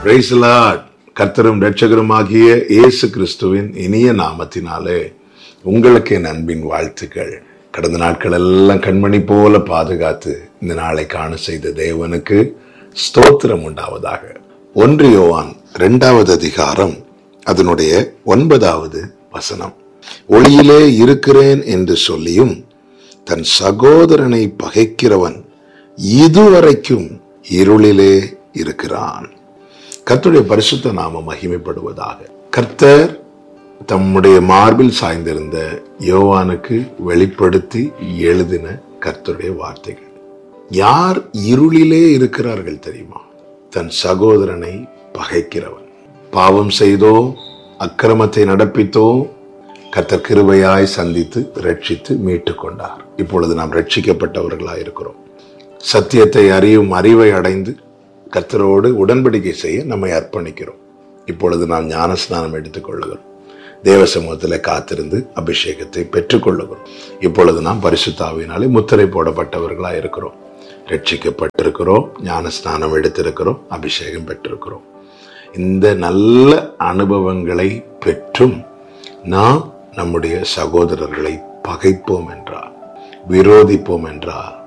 price Lord கர்த்தரும் இரட்சகருமாகிய இயேசு கிறிஸ்துவின் இனிய நாமத்தினாலே உங்களுக்கு என் அன்பின் வாழ்த்துக்கள் கடந்த நாட்கள் எல்லாம் கண்மணி போல பாதுகாத்து இந்த நாளை காண செய்த தேவனுக்கு ஸ்தோத்திரம் உண்டாவதாக ஒன்று யோவான் இரண்டாவது அதிகாரம் அதனுடைய ஒன்பதாவது வசனம் ஒளியிலே இருக்கிறேன் என்று சொல்லியும் தன் சகோதரனை பகைக்கிறவன் இதுவரைக்கும் இருளிலே இருக்கிறான் கர்த்தருடைய பரிசுத்த நாமம் மகிமைப்படுவதாக கர்த்தர் தம்முடைய மார்பில் சாய்ந்திருந்த யோவானுக்கு வெளிப்படுத்தி எழுதின கர்த்தருடைய வார்த்தைகள் யார் இருளிலே இருக்கிறார்கள் தெரியுமா தன் சகோதரனை பகைக்கிறவன் பாவம் செய்தோ அக்கிரமத்தை நடப்பித்தோ கர்த்தர் கிருபையாய் சந்தித்து ரட்சித்து மீட்டு கொண்டார் இப்பொழுது நாம் ரட்சிக்கப்பட்டவர்களாய் இருக்கிறோம் சத்தியத்தை அறியும் அறிவை அடைந்து கர்த்தரோடு உடன்படிக்கை செய்ய நம்மை அர்ப்பணிக்கிறோம் இப்பொழுது நாம் ஞான ஸ்நானம் எடுத்துக்கொள்ளுகிறோம் தேவ சமூகத்தில் காத்திருந்து அபிஷேகத்தை பெற்றுக்கொள்ளுகிறோம் இப்பொழுது நாம் பரிசுத்தாவினாலே முத்திரை போடப்பட்டவர்களாக இருக்கிறோம் ரட்சிக்கப்பட்டிருக்கிறோம் ஞான ஸ்நானம் எடுத்திருக்கிறோம் அபிஷேகம் பெற்றிருக்கிறோம் இந்த நல்ல அனுபவங்களை பெற்றும் நாம் நம்முடைய சகோதரர்களை பகைப்போம் என்றார் விரோதிப்போம் என்றார்